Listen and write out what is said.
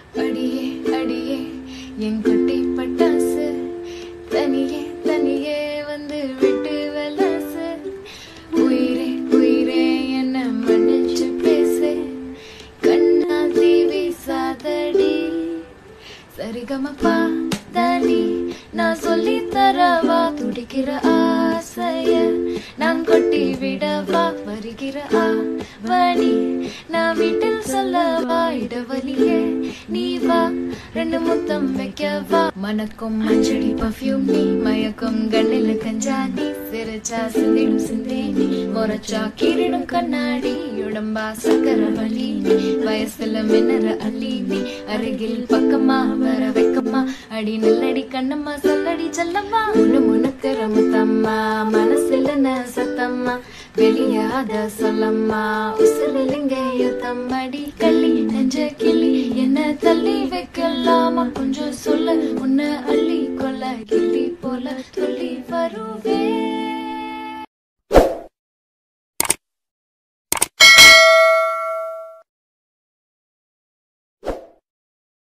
அடியே அடியே என் குட்டி பட்டாசு தனியே தனியே வந்து விட்டு வெலாசு உயிரே உயிரே என்ன மன்னிச்சு பேசு கண்ணா தீவி சாதடி சரிகமப்பா தானி நான் சொல்லி தரவா துடிக்கிற ஆசைய நான் கொட்டி விடவா வருகிற ஆவணி நான் வீட்டில் சொல்லவா இடவழியே நீ வா ரெண்டு முத்தம் வைக்கவா மணக்கும் மஞ்சடி பர்ஃப்யூம் நீ மயக்கும் கண்ணில கஞ்சா நீ சிரிச்சா சிந்திடும் சிந்தேனி முறைச்சா கீரிடும் கண்ணாடி உடம்பா சக்கர வலி நீ வயசுல மின்னற அள்ளி நீ அருகில் பக்கமா வர வைக்கம்மா அடி நல்லடி கண்ணம்மா சொல்லடி செல்லம்மா முன்னு முனுக்கிற முத்தம்மா மனசுல ந சத்தம்மா வெளியாத சொல்லம்மா உசுரலிங்க யுத்தம் அடி கள்ளி நெஞ்ச கிள்ளி என்ன தள்ளி வைக்கலாமா கொஞ்சம் சொல்ல உன்னை அள்ளி கொள்ள கிள்ளி போல துள்ளி வருவே